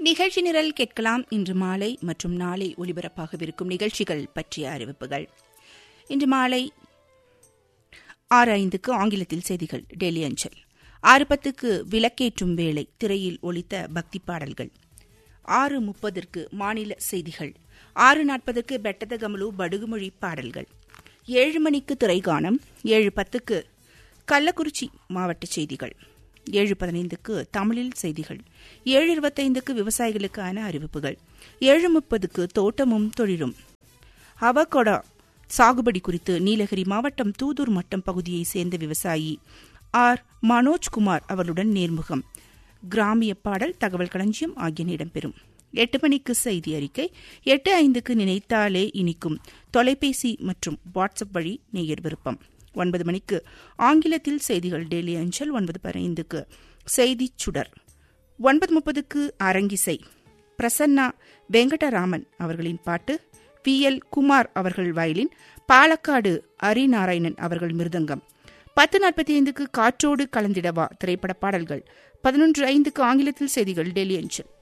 நிகழ்ச்சி நிரல் கேட்கலாம் இன்று மாலை மற்றும் நாளை ஒலிபரப்பாகவிருக்கும் நிகழ்ச்சிகள் பற்றிய அறிவிப்புகள் இன்று மாலை ஆறு ஐந்துக்கு ஆங்கிலத்தில் செய்திகள் டெல்லி அஞ்சல் ஆறு பத்துக்கு விளக்கேற்றும் வேளை திரையில் ஒலித்த பக்தி பாடல்கள் ஆறு முப்பதற்கு மாநில செய்திகள் ஆறு நாற்பதுக்கு பெட்டத கமலு படுகுமொழி பாடல்கள் ஏழு மணிக்கு திரைகானம் ஏழு பத்துக்கு கள்ளக்குறிச்சி மாவட்ட செய்திகள் ஏழு பதினைந்துக்கு தமிழில் செய்திகள் ஏழு இருபத்தைந்துக்கு விவசாயிகளுக்கான அறிவிப்புகள் ஏழு முப்பதுக்கு தோட்டமும் தொழிலும் அவகொடா சாகுபடி குறித்து நீலகிரி மாவட்டம் தூதூர் மட்டம் பகுதியைச் சேர்ந்த விவசாயி ஆர் மனோஜ்குமார் அவர்களுடன் நேர்முகம் கிராமிய பாடல் தகவல் களஞ்சியம் ஆகியன இடம்பெறும் எட்டு மணிக்கு செய்தி அறிக்கை எட்டு ஐந்துக்கு நினைத்தாலே இனிக்கும் தொலைபேசி மற்றும் வாட்ஸ்அப் வழி நேயர் விருப்பம் ஒன்பது மணிக்கு ஆங்கிலத்தில் செய்திகள் டெய்லி அஞ்சல் ஒன்பது பதினைந்துக்கு செய்தி சுடர் ஒன்பது முப்பதுக்கு அரங்கிசை பிரசன்னா வெங்கடராமன் அவர்களின் பாட்டு வி எல் குமார் அவர்கள் வயலின் பாலக்காடு அரிநாராயணன் அவர்கள் மிருதங்கம் பத்து நாற்பத்தி ஐந்துக்கு காற்றோடு கலந்திடவா திரைப்பட பாடல்கள் பதினொன்று ஐந்துக்கு ஆங்கிலத்தில் செய்திகள் டெல்லி அஞ்சல்